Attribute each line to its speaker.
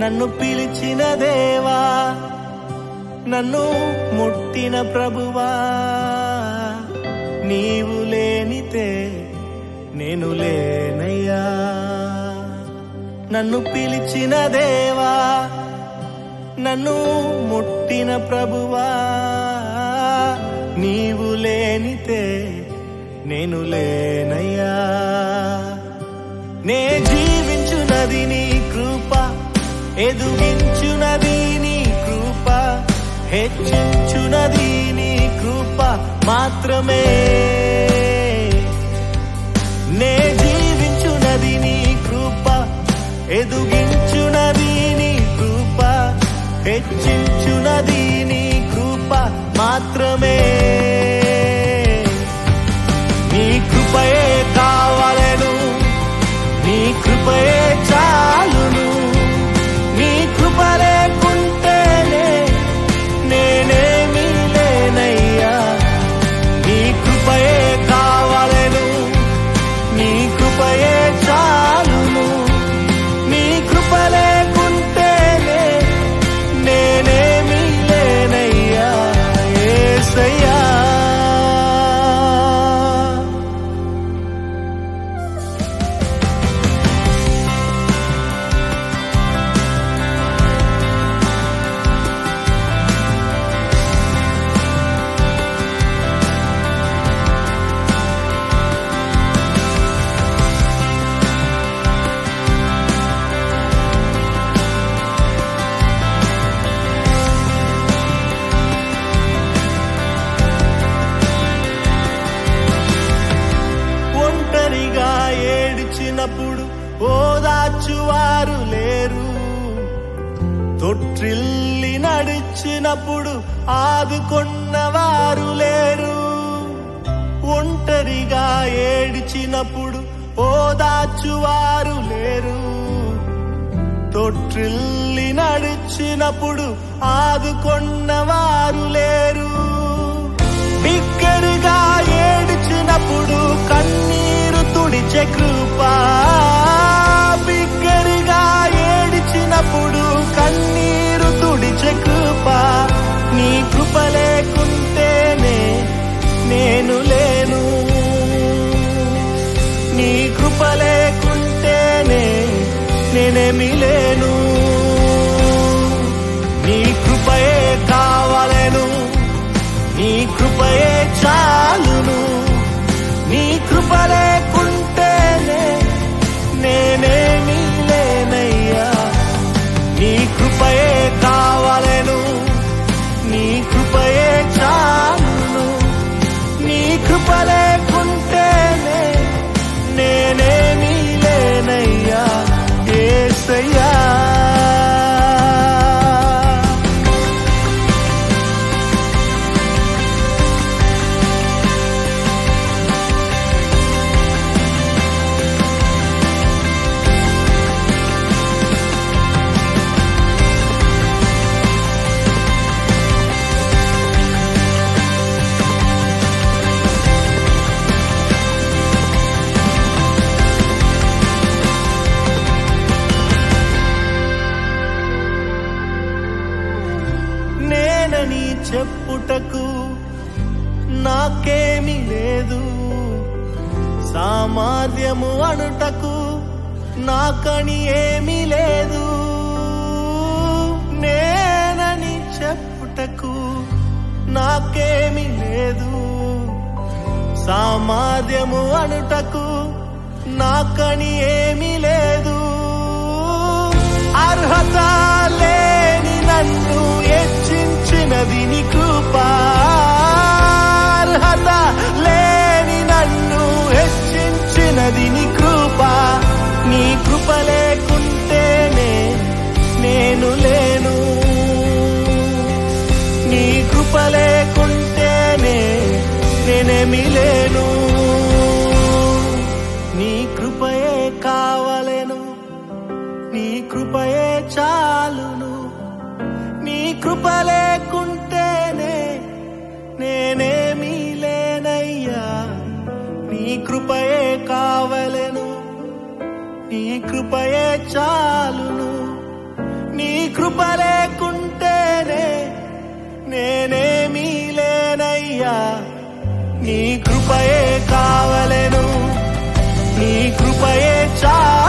Speaker 1: నన్ను పిలిచిన దేవా నన్ను ముట్టిన ప్రభువా నీవు లేనితే నేను లేనయ్యా నన్ను పిలిచిన దేవా నన్ను ముట్టిన ప్రభువా నీవు లేనితే నేను లేనయ్యా నే జీవించునది నీ కృప ఎదుగించునది నీ కృప హెచ్చించునది నీ కృప మాత్రమే నే జీవించునది నీ కృప ఎదుగించునది నీ కృప హెచ్చించునది నీ కృప మాత్రమే నీ కృపయే కావలెను నీ కృపయే చాలును నీ కృప లేకుంటేనే నేనేమీ లేనయ్యా నీ కృపయే కావలెను నీ కృపయే చాలును నీ కృప లేకుంటేనే నేనేమీ లేనయ్యా యేసయ్యా ఒంటరిగా ఏడ్చినప్పుడు ఓదార్చువారు లేరు తొట్టిల్లి నడిచినప్పుడు ఆదుకొన్నవారు లేరు ఒంటరిగా ఏడ్చినప్పుడు ఓదార్చువారు లేరు తొట్టిల్లి నడిచినప్పుడు ఆదుకొన్నవారు లేరు బిగ్గరగా ఏడ్చినప్పుడు కన్నీరు తుడిచే కృప బిగ్గరగా ఏడ్చినప్పుడు కన్నీరు తుడిచే కృప నీ కృప లేకుంటేనే నేను లేను నీ కృప లేకుంటేనే నేనేమి లేను నీ కృపయే కావలెను నీ కృపయే చాలును నీ కృప లేకుంటేనే నేనేమీ లేనయ్యా నీ కృపయే కావలెను నీ కృపయే చాలును నీ కృప లేకుంటేనే నేనేమీ లేనయ్యా ఏసయ్యా నేనని చెప్పుటకు నాకేమి లేదు సామర్థ్యము అనుటకు నాకని ఏమీ లేదు నేనని చెప్పుటకు నాకేమి లేదు సామర్థ్యము అనుటకు నాకని ఏమీ లేదు అర్హత లేని నన్ను హెచ్చించినది నీ కృప అర్హత లేని నన్ను హెచ్చించినది నీ కృప నీ కృప లేకుంటేనే నేను లేను నీ కృప లేకుంటేనే నేనేమి లేను నీ కృపయే కావలెను నీ కృపయే చాలును నీ కృప లేకుంటేనే నేనేమీ లేనయ్యా నీ కృపయే కావలెను నీ కృపయే చాలును నీ కృప లేకుంటేనే నేనేమీ లేనయ్యా నీ కృపయే కావలెను నీ కృపయే చాలు